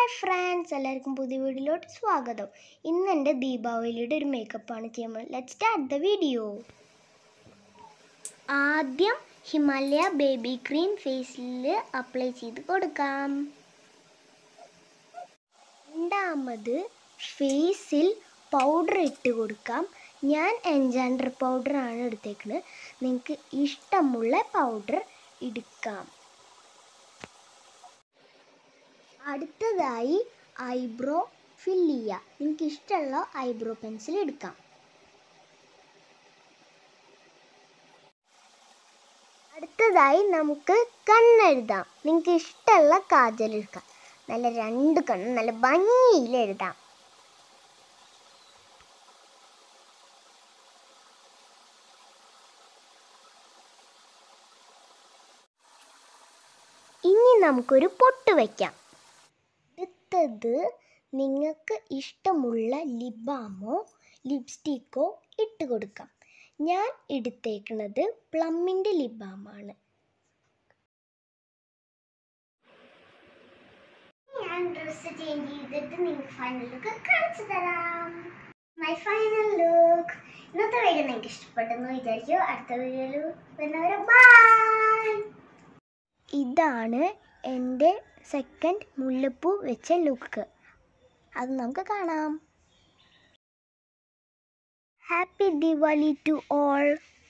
hi friends എല്ലാവർക്കും പുതിയ വീഡിയോയിലോട്ട് സ്വാഗതം ഇന്ന് എൻ്റെ ദീപാവലിയുടെ ഒരു മേക്കപ്പാണ് ചെയ്യുന്നത് ലെറ്റ് സ്റ്റാർട്ട് ദ വീഡിയോ ആദ്യം ഹിമാലയ ബേബി ക്രീം ഫേസിൽ അപ്ലൈ ചെയ്ത് കൊടുക്കാം രണ്ടാമത് ഫേസിൽ പൗഡർ ഇട്ട് കൊടുക്കാം ഞാൻ എൻജാൻഡർ പൗഡറാണ് എടുത്തേക്കുന്നത് നിങ്ങൾക്ക് ഇഷ്ടമുള്ള പൗഡർ എടുക്കാം അടുത്തതായി ഐബ്രോ ഫില്ല് ചെയ്യുക നിങ്ങൾക്ക് ഇഷ്ടമുള്ള ഐബ്രോ പെൻസിൽ എടുക്കാം അടുത്തതായി നമുക്ക് കണ്ണെഴുതാം നിങ്ങൾക്ക് ഇഷ്ടമുള്ള കാജൽ എടുക്കാം നല്ല രണ്ട് കണ്ണ് നല്ല ഭംഗിയിൽ എഴുതാം ഇനി നമുക്കൊരു പൊട്ട് വയ്ക്കാം അടുത്തത് നിങ്ങൾക്ക് ഇഷ്ടമുള്ള ലിബാമോ ലിപ്സ്റ്റിക്കോ ഇട്ട് കൊടുക്കാം ഞാൻ എടുത്തേക്കുന്നത് പ്ലമ്മിൻ്റെ ലിബാമാണ് ഞാൻ ഡ്രസ്സ് ചേഞ്ച് ചെയ്തിട്ട് നിങ്ങൾക്ക് ഫൈനൽ ലുക്ക് കാണിച്ചു തരാം മൈ ഫൈനൽ ലുക്ക് ഇന്നത്തെ വീഡിയോ നിങ്ങൾക്ക് ഇഷ്ടപ്പെട്ടെന്ന് വിചാരിച്ചു അടുത്ത വീഡിയോയിൽ വരുന്നവരെ ബൈ ഇതാണ് എൻ്റെ സെക്കൻഡ് മുല്ലപ്പൂ വെച്ച ലുക്ക് അത് നമുക്ക് കാണാം ഹാപ്പി ദിവാലി ടു ഓൾ